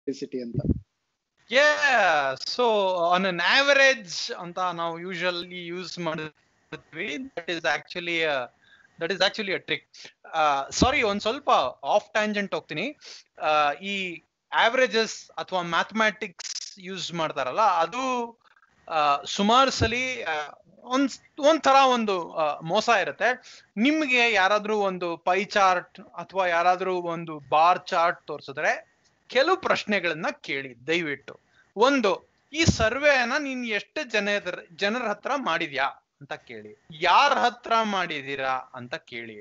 city ಅಂತ so on on average ಅಂತ ನಾವು ಯೂಶಲಿ ಯೂಸ್ ಮಾಡಿದ್ವಿ that is actually that is actually a trick sorry ಒಂದ್ ಸ್ವಲ್ಪ ಆಫ್ ಟ್ಯಾಂಜೆಂಟ್ ಹೋಗ್ತೀನಿ ಆ, ಈ ಆವರೇಜಸ್ ಅಥವಾ ಮ್ಯಾಥಮ್ಯಾಟಿಕ್ಸ್ ಯೂಸ್ ಮಾಡ್ತಾರಲ್ಲ ಅದು ಸುಮಾರು ಸಲಿ ಆ, ಒಂದ್ ಒಂಥರ ಒಂದು ಆ, ಮೋಸ ಇರುತ್ತೆ ನಿಮ್ಗೆ ಯಾರಾದ್ರೂ ಒಂದು ಪೈ ಚಾರ್ಟ್ ಅಥವಾ ಯಾರಾದ್ರೂ ಒಂದು ಬಾರ್ ಚಾರ್ಟ್ ತೋರಿಸಿದ್ರೆ ಕೆಲವು ಪ್ರಶ್ನೆಗಳನ್ನ ಕೇಳಿ ದಯವಿಟ್ಟು ಒಂದು ಈ ಸರ್ವೆನ ನೀನ್ ಎಷ್ಟು ಜನ ಜನರ ಹತ್ರ ಮಾಡಿದ್ಯಾ ಅಂತ ಕೇಳಿ ಯಾರ ಹತ್ರ ಮಾಡಿದೀರಾ ಅಂತ ಕೇಳಿ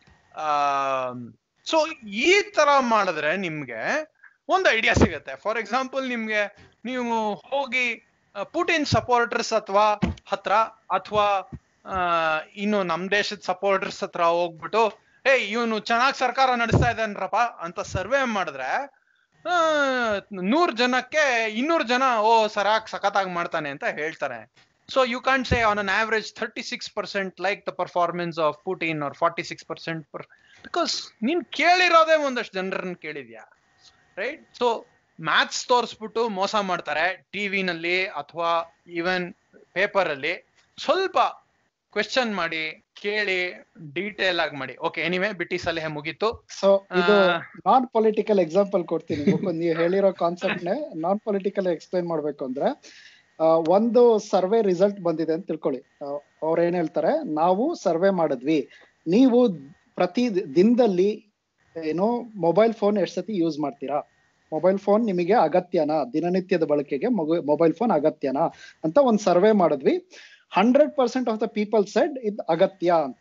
ಸೊ ಈ ತರ ಮಾಡಿದ್ರೆ ನಿಮ್ಗೆ ಒಂದು ಐಡಿಯಾ ಸಿಗುತ್ತೆ ಫಾರ್ ಎಕ್ಸಾಂಪಲ್ ನಿಮ್ಗೆ ನೀವು ಹೋಗಿ ಆ, ಪುಟಿನ್ ಸಪೋರ್ಟರ್ಸ್ ಅಥವಾ ಹತ್ರ ಅಥವಾ ಇನ್ನು ನಮ್ ದೇಶದ ಸಪೋರ್ಟರ್ಸ್ ಹತ್ರ ಹೋಗ್ಬಿಟ್ಟು ಏ ಇವನು ಚೆನ್ನಾಗ್ ಸರ್ಕಾರ ನಡೆಸ್ತಾ ಇದ್ದಾನ್ರಪ್ಪ ಅಂತ ಸರ್ವೆ ಮಾಡಿದ್ರೆ ಆ, ನೂರ್ ಜನಕ್ಕೆ ಇನ್ನೂರ್ ಜನ ಓ ಸರಾಗ್ ಸಖತ್ತಾಗಿ ಮಾಡ್ತಾನೆ ಅಂತ ಹೇಳ್ತಾರೆ so you can't say on on average thirty six percent like the performance of Putin or forty six percent because ನೀನ್ ಕೇಳಿರೋದೇ ಒಂದಷ್ಟು ಜನರನ್ನ ಕೇಳಿದ್ಯಾ ರೈಟ್ ಸೊ ಮ್ಯಾಥ್ಸ್ ತೋರಿಸ್ಬಿಟ್ಟು ಮೋಸ ಮಾಡ್ತಾರೆ ಟಿವಿನಲ್ಲಿ ಅಥವಾ ಈವನ್ ಪೇಪರ್ ಅಲ್ಲಿ ಸ್ವಲ್ಪ ಕ್ವೆಶನ್ ಮಾಡಿ ಕೇಳಿ ಡೀಟೇಲ್ ಆಗಿ ಮಾಡಿ ಓಕೆ ಎನಿವೆ ಬಿಟ್ಟಿ ಸಲಹೆ ಮುಗೀತು ಸೊ ಇದು ಆ, ನಾನ್ ಪೊಲಿಟಿಕಲ್ ಎಕ್ಸಾಂಪಲ್ ಕೊಡ್ತೀನಿ ಮುಕುಂದ್ ನೀವು ಹೇಳಿರೋ ಕಾನ್ಸೆಪ್ಟ್ ನೇ ನಾನ್ ಪೊಲಿಟಿಕಲ್ ಎಕ್ಸ್ಪ್ಲೈನ್ ಮಾಡ್ಬೇಕು ಅಂದ್ರೆ ಆ, ಒಂದು ಸರ್ವೆ ರಿಸಲ್ಟ್ ಬಂದಿದೆ ಅಂತ ತಿಳ್ಕೊಳ್ಳಿ ಅವ್ರ ಏನ್ ಹೇಳ್ತಾರೆ ನಾವು ಸರ್ವೆ ಮಾಡಿದ್ವಿ ನೀವು ಪ್ರತಿ ದಿನದಲ್ಲಿ ಏನು ಮೊಬೈಲ್ ಫೋನ್ ಎಷ್ಟು ಸತಿ ಯೂಸ್ ಮಾಡ್ತೀರಾ ಮೊಬೈಲ್ ಫೋನ್ ನಿಮಗೆ ಅಗತ್ಯನಾ ದಿನನಿತ್ಯದ ಬಳಕೆಗೆ ಮೊಬೈಲ್ ಫೋನ್ ಅಗತ್ಯನಾ ಅಂತ ಒಂದು ಸರ್ವೆ ಮಾಡಿದ್ವಿ hundred percent of the people said ಇದು ಅಗತ್ಯ ಅಂತ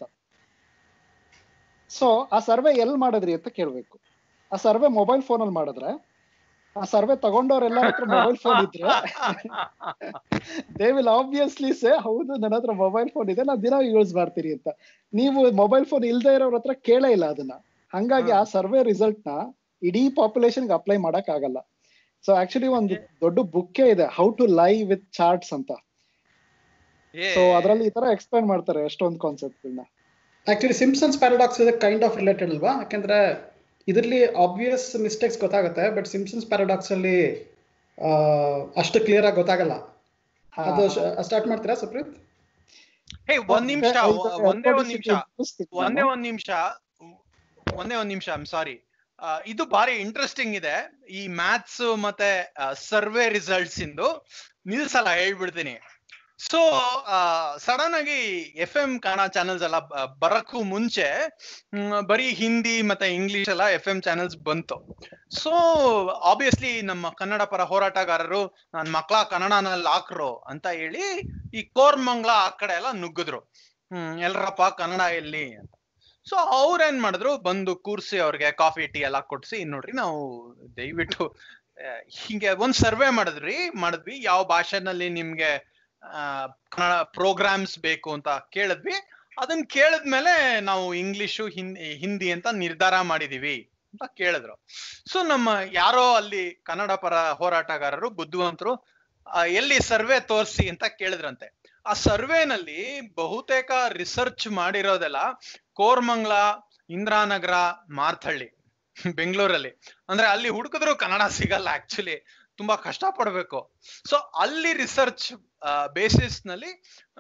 ಸೊ ಆ ಸರ್ವೆ ಎಲ್ಲಿ ಮಾಡಿದ್ರಿ ಅಂತ ಕೇಳ್ಬೇಕು ಆ ಸರ್ವೆ ಮೊಬೈಲ್ ಫೋನ್ ಅಲ್ಲಿ ಮಾಡಿದ್ರೆ ಆ ಸರ್ವೆ ತಗೊಂಡವ್ರೆಲ್ಲ ಹತ್ರ ಮೊಬೈಲ್ ಫೋನ್ ಇದ್ರೆ ದೇ ವಿಲ್ ಆಬ್ವಿಯಸ್ಲಿ ಸೇ ಹೌದು ನನ್ನ ಹತ್ರ ಮೊಬೈಲ್ ಫೋನ್ ಇದೆ ನಾನು ದಿನ ಯೂಸ್ ಮಾಡ್ತೀನಿ ಅಂತ ನೀವು ಮೊಬೈಲ್ ಫೋನ್ ಇಲ್ದೇ ಇರೋರ ಹತ್ರ ಕೇಳೇ ಇಲ್ಲ ಅದನ್ನ ಹಂಗಾಗಿ ಆ ಸರ್ವೆ ರಿಸಲ್ಟ್ ನ ಇಡೀ ಪಾಪ್ಯುಲೇಷನ್ ಆಗಲ್ಲ ಮಾಡಕ್ ಆಗಲ್ಲ ಸೊ ಆಕ್ಚುಲಿ ಒಂದು ದೊಡ್ಡ ಬುಕ್ಕೇ ಇದೆ how to lie with charts ಅಂತ ಏ, ಸೊ ಅದ್ರಲ್ಲಿ ಈ ತರ ಎಕ್ಸ್ಪ್ಲೈನ್ ಮಾಡ್ತಾರೆ ಎಷ್ಟೊಂದು ಕಾನ್ಸೆಪ್ಟ್ಗಳನ್ನ ಆಕ್ಚುಲಿ ಸಿಂಪ್ಸನ್ಸ್ ಪ್ಯಾರಾಡಾಕ್ಸ್ ಇದೆ ಕೈಂಡ್ ಆಫ್ ರಿಲೇಟೆಡ್ ಅಲ್ವಾ ಯಾಕಂದ್ರೆ ಇದರಲ್ಲಿ ಆಬ್ವಿಯಸ್ ಮಿಸ್ಟೇಕ್ಸ್ ಗೊತ್ತಾಗುತ್ತೆ ಬಟ್ ಸಿಂಪ್ಸನ್ಸ್ ಪ್ಯಾರಾಡಾಕ್ಸ್ ಅಲ್ಲಿ ಆ, ಅಷ್ಟು ಕ್ಲಿಯರ್ ಆಗಿ ಗೊತ್ತಾಗಲ್ಲ ಅದು ಸ್ಟಾರ್ಟ್ ಮಾಡ್ತೀರಾ ಸುಪ್ರೀತ್ ಹೇ ಒಂದ್ ನಿಮಿಷ ಒಂದೇ ಒಂದ್ ನಿಮಿಷ ಒಂದೇ ಒಂದ್ ನಿಮಿಷ ಒಂದೇ ಒಂದ್ ನಿಮಿಷ ಐಮ್ ಸಾರಿ ಇದು ಬಾರಿ ಇಂಟ್ರೆಸ್ಟಿಂಗ್ ಇದೆ ಈ ಮ್ಯಾಥ್ಸ್ ಮತ್ತೆ ಸರ್ವೆ ರಿಸಲ್ಟ್ಸ್ ಇಂದು ನಿಲ್ಸಲ್ಲ ಹೇಳ್ಬಿಡ್ತೀನಿ ಸೊ ಸಡನ್ ಆಗಿ ಎಫ್ ಎಂ ಕನ್ನಡ ಚಾನೆಲ್ಸ್ ಎಲ್ಲ ಬ- ಬರಕ್ಕೂ ಮುಂಚೆ ಮ್, ಬರೀ ಹಿಂದಿ ಮತ್ತೆ ಇಂಗ್ಲಿಷ್ ಎಲ್ಲ ಎಫ್ ಎಂ ಚಾನೆಲ್ಸ್ ಬಂತು ಸೊ ಆಬ್ವಿಯಸ್ಲಿ ನಮ್ಮ ಕನ್ನಡ ಪರ ಹೋರಾಟಗಾರರು ನನ್ ಮಕ್ಳ ಕನ್ನಡನಲ್ಲಿ ಹಾಕ್ರು ಅಂತ ಹೇಳಿ ಈ ಕೋರ್ಮಂಗ್ಲ ಆ ಕಡೆ ಎಲ್ಲ ನುಗ್ಗಿದ್ರು ಹ್ಮ್ ಎಲ್ರಪ್ಪ ಕನ್ನಡ ಎಲ್ಲಿ ಅಂತ ಸೊ ಅವ್ರೇನ್ ಮಾಡಿದ್ರು ಬಂದು ಕೂರ್ಸಿ ಅವ್ರಿಗೆ ಕಾಫಿ ಟೀ ಎಲ್ಲ ಕೊಡ್ಸಿ ನೋಡ್ರಿ ನಾವು ದಯವಿಟ್ಟು ಆ, ಹಿಂಗೆ ಒಂದ್ ಸರ್ವೆ ಮಾಡಿದ್ರಿ ಮಾಡಿದ್ವಿ ಯಾವ ಭಾಷೆನಲ್ಲಿ ನಿಮ್ಗೆ ಆ, ಕನ್ನಡ ಪ್ರೋಗ್ರಾಮ್ಸ್ ಬೇಕು ಅಂತ ಕೇಳಿದ್ವಿ ಅದನ್ನ ಕೇಳಿದ್ಮೇಲೆ ನಾವು ಇಂಗ್ಲಿಷು ಹಿಂದಿ ಹಿಂದಿ ಅಂತ ನಿರ್ಧಾರ ಮಾಡಿದೀವಿ ಅಂತ ಕೇಳಿದ್ರು ಸೊ ನಮ್ಮ ಯಾರೋ ಅಲ್ಲಿ ಕನ್ನಡ ಪರ ಹೋರಾಟಗಾರರು ಬುದ್ಧಿವಂತರು ಆ, ಎಲ್ಲಿ ಸರ್ವೆ ತೋರಿಸಿ ಅಂತ ಕೇಳಿದ್ರಂತೆ ಆ ಸರ್ವೆನಲ್ಲಿ ಬಹುತೇಕ ರಿಸರ್ಚ್ ಮಾಡಿರೋದೆಲ್ಲ ಕೋರ್ಮಂಗ್ಲ ಇಂದ್ರಾನಗರ ಮಾರ್ಥಳ್ಳಿ ಬೆಂಗಳೂರಲ್ಲಿ ಅಂದ್ರೆ ಅಲ್ಲಿ ಹುಡುಕಿದ್ರು ಕನ್ನಡ ಸಿಗಲ್ಲ ಆಕ್ಚುಲಿ ತುಂಬಾ ಕಷ್ಟ ಪಡ್ಬೇಕು ಸೊ ಅಲ್ಲಿ ರಿಸರ್ಚ್ ಬೇಸಿಸ್ ನಲ್ಲಿ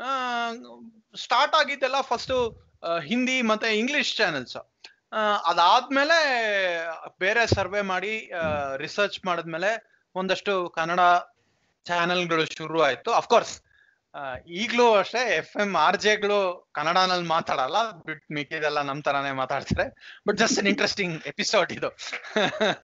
ಸ್ಟಾರ್ಟ್ ಆಗಿದ್ದೆಲ್ಲ ಫಸ್ಟ್ ಹಿಂದಿ ಮತ್ತೆ ಇಂಗ್ಲಿಷ್ ಚಾನೆಲ್ಸ್ ಅದಾದ್ಮೇಲೆ ಬೇರೆ ಸರ್ವೆ ಮಾಡಿ ರಿಸರ್ಚ್ ಮಾಡಿದ್ಮೇಲೆ ಒಂದಷ್ಟು ಕನ್ನಡ ಚಾನೆಲ್ಗಳು ಶುರು ಆಯ್ತು ಅಫ್ಕೋರ್ಸ್ ಈಗ್ಲೂ ಅಷ್ಟೇ ಎಫ್ ಎಂ ಆರ್ ಜೆಗಳು ಕನ್ನಡನಲ್ಲಿ ಮಾತಾಡಲ್ಲ ಬಿಟ್ ಮಿಕ್ಕಿದೆಲ್ಲ ನಮ್ ತರಾನೇ ಮಾತಾಡ್ತಾರೆ but just an interesting episode ಇದು